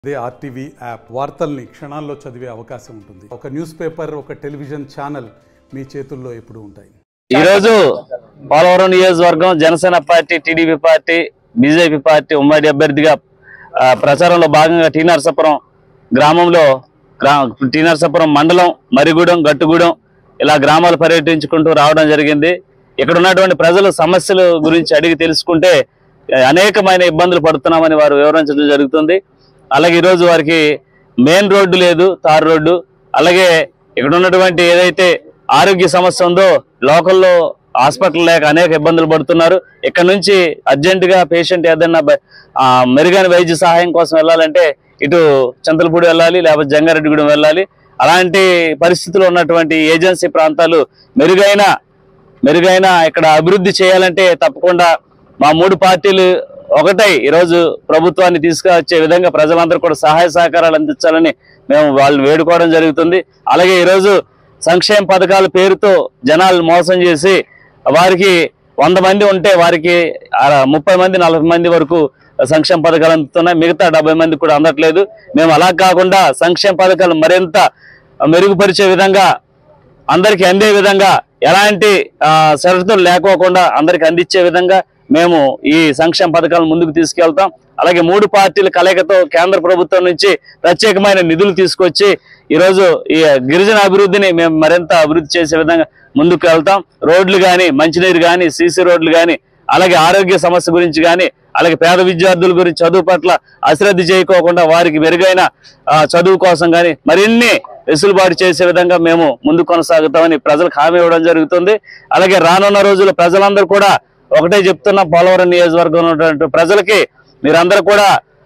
అదే RTV app వార్తల్ని క్షణాల్లో చదివే అవకాశం ఉంటుంది ఒక న్యూస్ పేపర్ ఒక టెలివిజన్ ఛానల్ మీ చేతుల్లో ఎప్పుడూ ఉంటాయి ఈరోజు పోలవరం నియోజకవర్గం Janasena party TDP party BJP party ఉమ్మడి అభ్యర్థిగా ఆ, ప్రచారంలో భాగంగా టీ నరసాపురం గ్రామంలో గ్రా టీ నరసాపురం మండలం మరిగూడెం గట్టుగూడెం ఇలా గ్రామాలు పర్యటించుకుంటూ రావడం జరిగింది ఇక్కడ ఉన్నటువంటి ప్రజలు సమస్యల గురించి అడిగి తెలుసుకుంటే ఆ, అనేకమైన ఇబ్బందులు పడుతున్నామని వారు వివరించడం జరుగుతుంది అలాగే ఈరోజు వారికి మెయిన్ రోడ్డు లేదు తార్ రోడ్డు అలాగే ఇక్కడ ఉన్నటువంటి ఏదైతే ఆరోగ్య సమస్య ఉందో లోకల్లో హాస్పిటల్ లేక అనేక ఇబ్బందులు పడుతున్నారు ఇక్కడ నుంచి అర్జెంటుగా పేషెంట్ ఏదైనా బ- ఆ, మెరుగైన వైద్య సహాయం కోసం వెళ్ళాలంటే ఇటు చింతలపూడి వెళ్ళాలి లేకపోతే జంగారెడ్డిగూడెం వెళ్ళాలి అలాంటి పరిస్థితుల్లో ఉన్నటువంటి ఏజెన్సీ ప్రాంతాలు మెరుగైన మెరుగైన ఇక్కడ అభివృద్ధి చేయాలంటే తప్పకుండా మా మూడు పార్టీలు ఒకటై ఈరోజు ప్రభుత్వాన్ని తీసుకువచ్చే విధంగా ప్రజలందరూ కూడా సహాయ సహకారాలు అందించాలని మేము వాళ్ళు వేడుకోవడం జరుగుతుంది అలాగే ఈరోజు సంక్షేమ పథకాల పేరుతో జనాలు మోసం చేసి వారికి వంద మంది ఉంటే వారికి అర- ముప్పై మంది నలభై మంది వరకు సంక్షేమ పథకాలు అందుతున్నాయి మిగతా డెబ్బై మంది కూడా అందట్లేదు మేము అలా కాకుండా సంక్షేమ పథకాలు మరింత మెరుగుపరిచే విధంగా అందరికి అందే విధంగా ఎలాంటి ఆ, షరతులు లేకోకుండా అందరికి అందించే విధంగా మేము ఈ సంక్షేమ పథకాలను ముందుకు తీసుకెళ్తాం అలాగే మూడు పార్టీల కలయికతో కేంద్ర ప్రభుత్వం నుంచి ప్రత్యేకమైన నిధులు తీసుకొచ్చి ఈరోజు ఈ గిరిజన అభివృద్ధిని మేము మరింత అభివృద్ధి చేసే విధంగా ముందుకు వెళ్తాం రోడ్లు కానీ మంచినీరు కానీ సీసీ రోడ్లు కానీ అలాగే ఆరోగ్య సమస్య గురించి కానీ అలాగే పేద విద్యార్థుల గురించి చదువు పట్ల అశ్రద్ధ చేయకోకుండా వారికి మెరుగైన ఆ, చదువు కోసం కానీ మరిన్ని వెసులుబాటు చేసే విధంగా మేము ముందుకు కొనసాగుతామని ప్రజలకు హామీ ఇవ్వడం జరుగుతుంది అలాగే రానున్న రోజుల్లో ప్రజలందరూ కూడా ఒకటే చెప్తున్న పోలవరం నియోజకవర్గంలో ఉన్నటువంటి ప్రజలకి మీరందరూ కూడా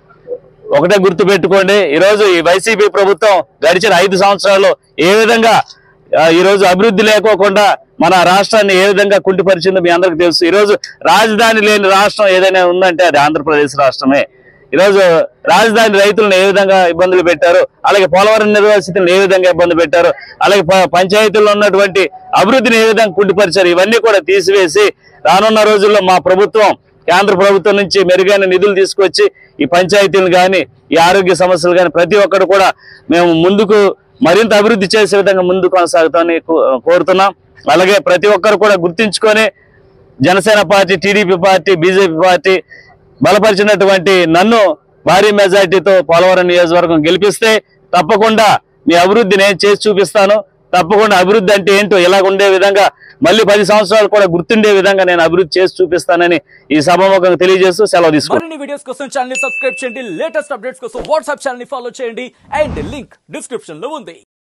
ఒకటే గుర్తు పెట్టుకోండి ఈరోజు ఈ వైసీపీ ప్రభుత్వం గడిచిన ఐదు సంవత్సరాల్లో ఏ విధంగా ఆ, ఈ రోజు అభివృద్ధి లేకోకుండా మన రాష్ట్రాన్ని ఏ విధంగా కుంటిపరిచిందో మీ అందరికి తెలుసు ఈ రోజు రాజధాని లేని రాష్ట్రం ఏదైనా ఉందంటే అది ఆంధ్రప్రదేశ్ రాష్ట్రమే ఈరోజు రాజధాని రైతులను ఏ విధంగా ఇబ్బందులు పెట్టారు అలాగే పోలవరం నిర్వాసితులను ఏ విధంగా ఇబ్బంది పెట్టారు అలాగే ప- పంచాయతీల్లో ఉన్నటువంటి అభివృద్ధిని ఏ విధంగా కుంటిపరిచారు ఇవన్నీ కూడా తీసివేసి రానున్న రోజుల్లో మా ప్రభుత్వం కేంద్ర ప్రభుత్వం నుంచి మెరుగైన నిధులు తీసుకొచ్చి ఈ పంచాయతీలు కానీ ఈ ఆరోగ్య సమస్యలు కానీ ప్రతి ఒక్కరు కూడా మేము ముందుకు మరింత అభివృద్ధి చేసే విధంగా ముందుకు కొనసాగుతామని కో- కోరుతున్నాం అలాగే ప్రతి ఒక్కరు కూడా గుర్తించుకొని Janasena party TDP party BJP party బలపరిచినటువంటి నన్ను భారీ మెజార్టీతో పోలవరం నియోజకవర్గం గెలిపిస్తే తప్పకుండా మీ అభివృద్ధి నేను చేసి చూపిస్తాను తప్పకుండా అభివృద్ధి అంటే ఏంటో ఇలా ఉండే విధంగా మళ్ళీ పది సంవత్సరాలు కూడా గుర్తుండే విధంగా నేను అభివృద్ధి చేసి చూపిస్తానని ఈ సభాముఖంగా తెలియజేస్తూ సెలవు తీసుకుంటాను మరిన్ని వీడియోస్ కోసం ఛానల్ ని సబ్స్క్రైబ్ చేయండి లేటెస్ట్ అప్డేట్స్ కోసం వాట్సాప్ ఛానల్ ని ఫాలో చేయండి అండ్ లింక్ డిస్క్రిప్షన్ లో ఉంది